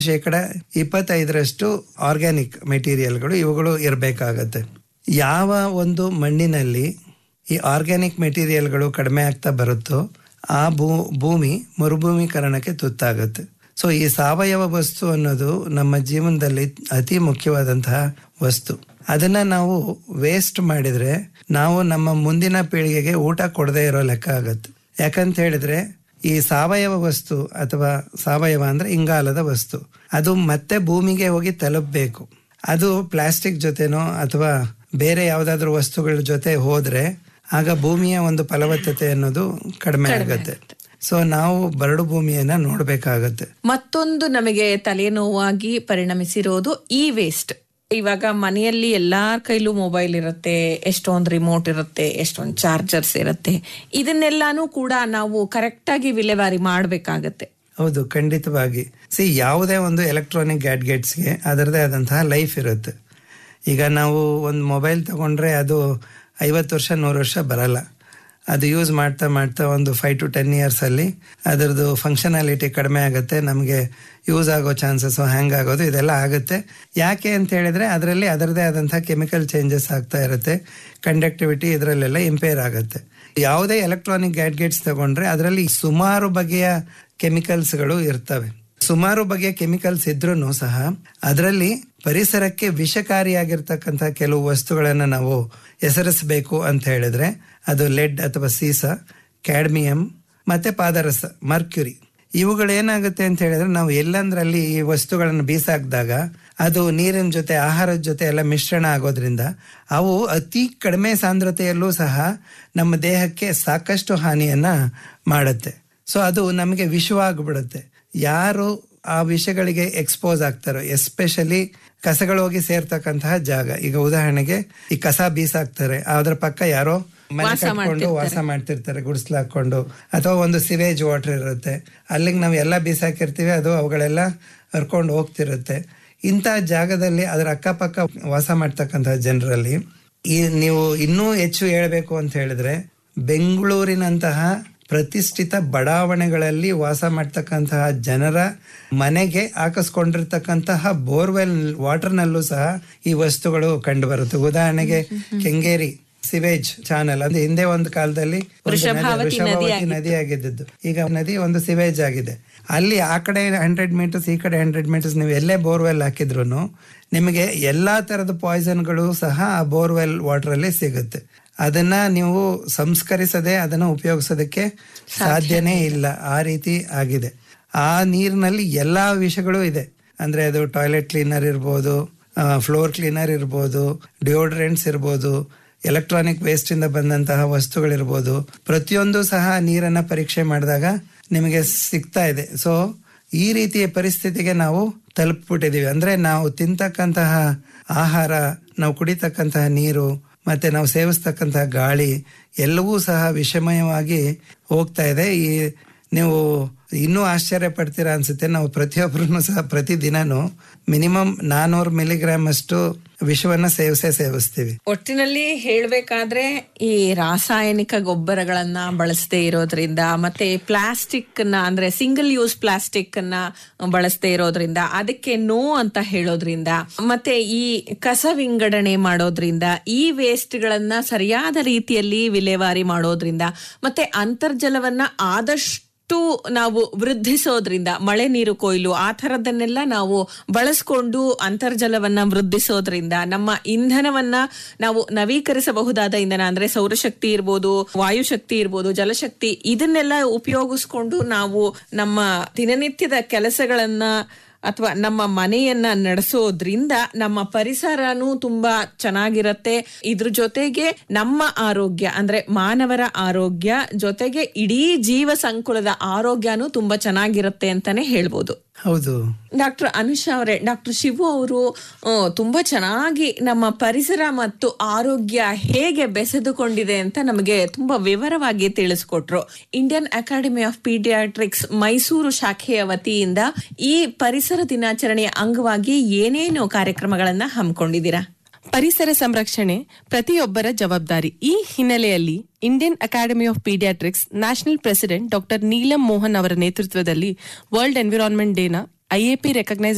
ಶೇಕಡ ಇಪ್ಪತ್ತೈದರಷ್ಟು ಆರ್ಗ್ಯಾನಿಕ್ ಮೆಟೀರಿಯಲ್ಗಳು ಇವುಗಳು ಇರಬೇಕಾಗತ್ತೆ ಯಾವ ಒಂದು ಮಣ್ಣಿನಲ್ಲಿ ಈ ಆರ್ಗ್ಯಾನಿಕ್ ಮೆಟೀರಿಯಲ್ಗಳು ಕಡಿಮೆ ಆಗ್ತಾ ಬರುತ್ತೋ ಆ ಭೂ ಭೂಮಿ ಮರುಭೂಮೀಕರಣಕ್ಕೆ ತುತ್ತಾಗುತ್ತೆ ಸೊ ಈ ಸಾವಯವ ವಸ್ತು ಅನ್ನೋದು ನಮ್ಮ ಜೀವನದಲ್ಲಿ ಅತಿ ಮುಖ್ಯವಾದಂತಹ ವಸ್ತು ಅದನ್ನ ನಾವು ವೇಸ್ಟ್ ಮಾಡಿದ್ರೆ ನಾವು ನಮ್ಮ ಮುಂದಿನ ಪೀಳಿಗೆಗೆ ಊಟ ಕೊಡದೇ ಇರೋ ಲೆಕ್ಕ ಆಗತ್ತೆ ಯಾಕಂತ ಹೇಳಿದ್ರೆ ಈ ಸಾವಯವ ವಸ್ತು ಅಥವಾ ಸಾವಯವ ಅಂದ್ರೆ ಇಂಗಾಲದ ವಸ್ತು ಅದು ಮತ್ತೆ ಭೂಮಿಗೆ ಹೋಗಿ ತಲುಪಬೇಕು ಅದು ಪ್ಲಾಸ್ಟಿಕ್ ಜೊತೆನೋ ಅಥವಾ ಬೇರೆ ಯಾವ್ದಾದ್ರು ವಸ್ತುಗಳ ಜೊತೆ ಹೋದ್ರೆ ಆಗ ಭೂಮಿಯ ಒಂದು ಫಲವತ್ತತೆ ಅನ್ನೋದು ಕಡಿಮೆ ಆಗುತ್ತೆ ಸೊ ನಾವು ಬರಡು ಭೂಮಿಯನ್ನ ನೋಡ್ಬೇಕಾಗತ್ತೆ ಮತ್ತೊಂದು ನಮಗೆ ತಲೆನೋವಾಗಿ ಪರಿಣಮಿಸಿರೋದು ಈ ವೇಸ್ಟ್ ಇವಾಗ ಮನೆಯಲ್ಲಿ ಎಲ್ಲಾರ ಕೈಲೂ ಮೊಬೈಲ್ ಇರುತ್ತೆ ಎಷ್ಟೊಂದು ರಿಮೋಟ್ ಇರುತ್ತೆ ಎಷ್ಟೊಂದು ಚಾರ್ಜರ್ಸ್ ಇರುತ್ತೆ ಇದನ್ನೆಲ್ಲಾನು ಕೂಡ ನಾವು ಕರೆಕ್ಟ್ ಆಗಿ ವಿಲೇವಾರಿ ಮಾಡ್ಬೇಕಾಗತ್ತೆ ಹೌದು ಖಂಡಿತವಾಗಿ ಸಿ ಯಾವುದೇ ಒಂದು ಎಲೆಕ್ಟ್ರಾನಿಕ್ ಗ್ಯಾಡ್ಗೆಟ್ಸ್ಗೆ ಅದರದೇ ಆದಂತಹ ಲೈಫ್ ಇರುತ್ತೆ ಈಗ ನಾವು ಒಂದು ಮೊಬೈಲ್ ತಗೊಂಡ್ರೆ ಅದು ಐವತ್ತು ವರ್ಷ ನೂರು ವರ್ಷ ಬರಲ್ಲ ಅದು ಯೂಸ್ ಮಾಡ್ತಾ ಮಾಡ್ತಾ ಒಂದು ಫೈವ್ ಟು ಟೆನ್ ಇಯರ್ಸಲ್ಲಿ ಅದರದ್ದು ಫಂಕ್ಷನಾಲಿಟಿ ಕಡಿಮೆ ಆಗುತ್ತೆ ನಮಗೆ ಯೂಸ್ ಆಗೋ ಚಾನ್ಸಸ್ ಹ್ಯಾಂಗ್ ಆಗೋದು ಇದೆಲ್ಲ ಆಗುತ್ತೆ ಯಾಕೆ ಅಂತ ಹೇಳಿದ್ರೆ ಅದರಲ್ಲಿ ಅದರದೇ ಆದಂಥ ಕೆಮಿಕಲ್ ಚೇಂಜಸ್ ಆಗ್ತಾ ಇರುತ್ತೆ ಕಂಡಕ್ಟಿವಿಟಿ ಇದರಲ್ಲೆಲ್ಲ ಇಂಪೇರ್ ಆಗುತ್ತೆ ಯಾವುದೇ ಎಲೆಕ್ಟ್ರಾನಿಕ್ ಗ್ಯಾಡ್ಗೆಟ್ಸ್ ತಗೊಂಡ್ರೆ ಅದರಲ್ಲಿ ಸುಮಾರು ಬಗೆಯ ಕೆಮಿಕಲ್ಸ್ಗಳು ಇರ್ತವೆ ಸುಮಾರು ಬಗೆಯ ಕೆಮಿಕಲ್ಸ್ ಇದ್ರೂ ಸಹ ಅದರಲ್ಲಿ ಪರಿಸರಕ್ಕೆ ವಿಷಕಾರಿಯಾಗಿರ್ತಕ್ಕಂಥ ಕೆಲವು ವಸ್ತುಗಳನ್ನು ನಾವು ಹೆಸರಿಸಬೇಕು ಅಂತ ಹೇಳಿದ್ರೆ ಅದು ಲೆಡ್ ಅಥವಾ ಸೀಸ ಕ್ಯಾಡ್ಮಿಯಂ ಮತ್ತೆ ಪಾದರಸ ಮರ್ಕ್ಯುರಿ ಇವುಗಳೇನಾಗುತ್ತೆ ಅಂತ ಹೇಳಿದ್ರೆ ನಾವು ಎಲ್ಲಂದ್ರಲ್ಲಿ ಈ ವಸ್ತುಗಳನ್ನು ಬೀಸಾಕ್ದಾಗ ಅದು ನೀರಿನ ಜೊತೆ ಆಹಾರದ ಜೊತೆ ಎಲ್ಲ ಮಿಶ್ರಣ ಆಗೋದ್ರಿಂದ ಅವು ಅತಿ ಕಡಿಮೆ ಸಾಂದ್ರತೆಯಲ್ಲೂ ಸಹ ನಮ್ಮ ದೇಹಕ್ಕೆ ಸಾಕಷ್ಟು ಹಾನಿಯನ್ನ ಮಾಡುತ್ತೆ ಸೊ ಅದು ನಮಗೆ ವಿಷವಾಗ್ಬಿಡುತ್ತೆ ಯಾರು ಆ ವಿಷಗಳಿಗೆ ಎಕ್ಸ್ಪೋಸ್ ಆಗ್ತಾರೋ ಎಸ್ಪೆಷಲಿ ಕಸಗಳು ಹೋಗಿ ಸೇರ್ತಕ್ಕಂತಹ ಜಾಗ ಈಗ ಉದಾಹರಣೆಗೆ ಈ ಕಸ ಬೀಸಾಕ್ತಾರೆ ಅದ್ರ ಪಕ್ಕ ಯಾರೋ ಮನೆ ಕಟ್ಕೊಂಡು ವಾಸ ಮಾಡ್ತಿರ್ತಾರೆ ಗುಡಿಸ್ಲು ಹಾಕೊಂಡು ಅಥವಾ ಒಂದು ಸಿವೇಜ್ ವಾಟರ್ ಇರುತ್ತೆ ಅಲ್ಲಿಗೆ ನಾವು ಎಲ್ಲ ಬೀಸಾಕಿರ್ತೀವಿ ಅದು ಅವುಗಳೆಲ್ಲ ಹರ್ಕೊಂಡು ಹೋಗ್ತಿರುತ್ತೆ ಇಂಥ ಜಾಗದಲ್ಲಿ ಅದರ ಅಕ್ಕಪಕ್ಕ ವಾಸ ಮಾಡ್ತಕ್ಕಂತಹ ಜನರಲ್ಲಿ ಈ ನೀವು ಇನ್ನೂ ಹೆಚ್ಚು ಹೇಳ್ಬೇಕು ಅಂತ ಹೇಳಿದ್ರೆ ಬೆಂಗಳೂರಿನಂತಹ ಪ್ರತಿಷ್ಠಿತ ಬಡಾವಣೆಗಳಲ್ಲಿ ವಾಸ ಮಾಡ್ತಕ್ಕಂತಹ ಜನರ ಮನೆಗೆ ಹಾಕಿಸ್ಕೊಂಡಿರ್ತಕ್ಕಂತಹ ಬೋರ್ವೆಲ್ ವಾಟರ್ನಲ್ಲೂ ಸಹ ಈ ವಸ್ತುಗಳು ಕಂಡು ಬರುತ್ತೆ ಉದಾಹರಣೆಗೆ ಕೆಂಗೇರಿ ಸಿವೇಜ್ ಚಾನಲ್ ಅಂದ್ರೆ ಹಿಂದೆ ಒಂದು ಕಾಲದಲ್ಲಿ ಒಂದು ನದಿ- ವೃಷಭಾವತಿ ನದಿ ಆಗಿದ್ದು ಈಗ ನದಿ ಒಂದು ಸಿವೇಜ್ ಆಗಿದೆ ಅಲ್ಲಿ ಆ ಕಡೆ ಹಂಡ್ರೆಡ್ ಮೀಟರ್ಸ್ ಈ ಕಡೆ ಹಂಡ್ರೆಡ್ ಮೀಟರ್ಸ್ ನೀವು ಎಲ್ಲೇ ಬೋರ್ವೆಲ್ ಹಾಕಿದ್ರು ನಿಮಗೆ ಎಲ್ಲಾ ತರದ ಪಾಯ್ಸನ್ಗಳು ಸಹ ಆ ಬೋರ್ವೆಲ್ ವಾಟರ್ ಅಲ್ಲಿ ಸಿಗುತ್ತೆ ಅದನ್ನ ನೀವು ಸಂಸ್ಕರಿಸದೆ ಅದನ್ನ ಉಪಯೋಗಿಸೋದಕ್ಕೆ ಸಾಧ್ಯನೇ ಇಲ್ಲ ಆ ರೀತಿ ಆಗಿದೆ ಆ ನೀರಿನಲ್ಲಿ ಎಲ್ಲಾ ವಿಷಗಳು ಇದೆ ಅಂದ್ರೆ ಅದು ಟಾಯ್ಲೆಟ್ ಕ್ಲೀನರ್ ಇರ್ಬೋದು ಫ್ಲೋರ್ ಕ್ಲೀನರ್ ಇರ್ಬೋದು ಡಿಯೋಡ್ರೆಂಟ್ಸ್ ಇರ್ಬೋದು ಎಲೆಕ್ಟ್ರಾನಿಕ್ ವೇಸ್ಟ್ ಇಂದ ಬಂದಂತಹ ವಸ್ತುಗಳಿರ್ಬೋದು ಪ್ರತಿಯೊಂದು ಸಹ ನೀರನ್ನ ಪರೀಕ್ಷೆ ಮಾಡಿದಾಗ ನಿಮಗೆ ಸಿಗ್ತಾ ಇದೆ ಸೊ ಈ ರೀತಿಯ ಪರಿಸ್ಥಿತಿಗೆ ನಾವು ತಲುಪ್ಬಿಟ್ಟಿದೀವಿ ಅಂದ್ರೆ ನಾವು ತಿಂತಕ್ಕಂತಹ ಆಹಾರ ನಾವು ಕುಡಿತಕ್ಕಂತಹ ನೀರು ಮತ್ತೆ ನಾವು ಸೇವಿಸ್ತಕ್ಕಂತಹ ಗಾಳಿ ಎಲ್ಲವೂ ಸಹ ವಿಷಮಯವಾಗಿ ಹೋಗ್ತಾ ಇದೆ ಈ ನೀವು ಇನ್ನೂ ಆಶ್ಚರ್ಯ ಪಡ್ತೀರಾ ಅನ್ಸುತ್ತೆ ನಾವು ಪ್ರತಿಯೊಬ್ಬರೂ ಸಹ ಪ್ರತಿದಿನನೂ ಮಿನಿಮಮ್ ನಾನೂರು ಮಿಲಿಗ್ರಾಮ್ ಅಷ್ಟು ವಿಷವನ್ನ ಸೇವಿಸೇ ಸೇವಿಸ್ತೀವಿ ಒಟ್ಟಿನಲ್ಲಿ ಹೇಳ್ಬೇಕಾದ್ರೆ ಈ ರಾಸಾಯನಿಕ ಗೊಬ್ಬರಗಳನ್ನ ಬಳಸದೇ ಇರೋದ್ರಿಂದ ಮತ್ತೆ ಪ್ಲಾಸ್ಟಿಕ್ ನ ಅಂದ್ರೆ ಸಿಂಗಲ್ ಯೂಸ್ ಪ್ಲಾಸ್ಟಿಕ್ ಅನ್ನ ಬಳಸದೇ ಇರೋದ್ರಿಂದ ಅದಕ್ಕೆ ನೋ ಅಂತ ಹೇಳೋದ್ರಿಂದ ಮತ್ತೆ ಈ ಕಸ ವಿಂಗಡಣೆ ಮಾಡೋದ್ರಿಂದ ಈ ವೇಸ್ಟ್ ಗಳನ್ನ ಸರಿಯಾದ ರೀತಿಯಲ್ಲಿ ವಿಲೇವಾರಿ ಮಾಡೋದ್ರಿಂದ ಮತ್ತೆ ಅಂತರ್ಜಲವನ್ನ ಆದಷ್ಟು ನಾವು ವೃದ್ಧಿಸೋದ್ರಿಂದ ಮಳೆ ನೀರು ಕೊಯ್ಲು ಆ ಥರದನ್ನೆಲ್ಲ ನಾವು ಬಳಸ್ಕೊಂಡು ಅಂತರ್ಜಲವನ್ನ ವೃದ್ಧಿಸೋದ್ರಿಂದ ನಮ್ಮ ಇಂಧನವನ್ನ ನಾವು ನವೀಕರಿಸಬಹುದಾದ ಇಂಧನ ಅಂದ್ರೆ ಸೌರಶಕ್ತಿ ಇರ್ಬೋದು ವಾಯುಶಕ್ತಿ ಇರ್ಬೋದು ಜಲಶಕ್ತಿ ಇದನ್ನೆಲ್ಲ ಉಪಯೋಗಿಸ್ಕೊಂಡು ನಾವು ನಮ್ಮ ದಿನನಿತ್ಯದ ಕೆಲಸಗಳನ್ನ ಅಥವಾ ನಮ್ಮ ಮನೆಯನ್ನ ನಡೆಸೋದ್ರಿಂದ ನಮ್ಮ ಪರಿಸರನೂ ತುಂಬಾ ಚೆನ್ನಾಗಿರತ್ತೆ ಇದ್ರ ಜೊತೆಗೆ ನಮ್ಮ ಆರೋಗ್ಯ ಅಂದ್ರೆ ಮಾನವರ ಆರೋಗ್ಯ ಜೊತೆಗೆ ಇಡೀ ಜೀವ ಸಂಕುಲದ ಆರೋಗ್ಯನೂ ತುಂಬಾ ಚೆನ್ನಾಗಿರುತ್ತೆ ಅಂತಾನೆ ಹೇಳ್ಬೋದು ಹೌದು ಡಾಕ್ಟರ್ ಅನುಷಾ ಅವರೇ ಡಾಕ್ಟರ್ ಶಿವು ಅವರು ಆ, ತುಂಬಾ ಚೆನ್ನಾಗಿ ನಮ್ಮ ಪರಿಸರ ಮತ್ತು ಆರೋಗ್ಯ ಹೇಗೆ ಬೆಸೆದುಕೊಂಡಿದೆ ಅಂತ ನಮಗೆ ತುಂಬಾ ವಿವರವಾಗಿ ತಿಳಿಸ್ಕೊಟ್ರು Indian academy of paediatrics Mysuru ಶಾಖೆಯ ವತಿಯಿಂದ ಈ ಪರಿಸರ ದಿನಾಚರಣೆಯ ಅಂಗವಾಗಿ ಏನೇನು ಕಾರ್ಯಕ್ರಮಗಳನ್ನ ಹಮ್ಮಿಕೊಂಡಿದ್ದೀರಾ ಪರಿಸರ ಸಂರಕ್ಷಣೆ ಪ್ರತಿಯೊಬ್ಬರ ಜವಾಬ್ದಾರಿ ಈ ಹಿನ್ನೆಲೆಯಲ್ಲಿ Indian academy of paediatrics national president doctor Neelam Mohan ಅವರ ನೇತೃತ್ವದಲ್ಲಿ ವರ್ಲ್ಡ್ ಎನ್ವಿರಾನ್ಮೆಂಟ್ ಡೇನ ಐಎಪಿ ರೆಕಗ್ನೈಸ್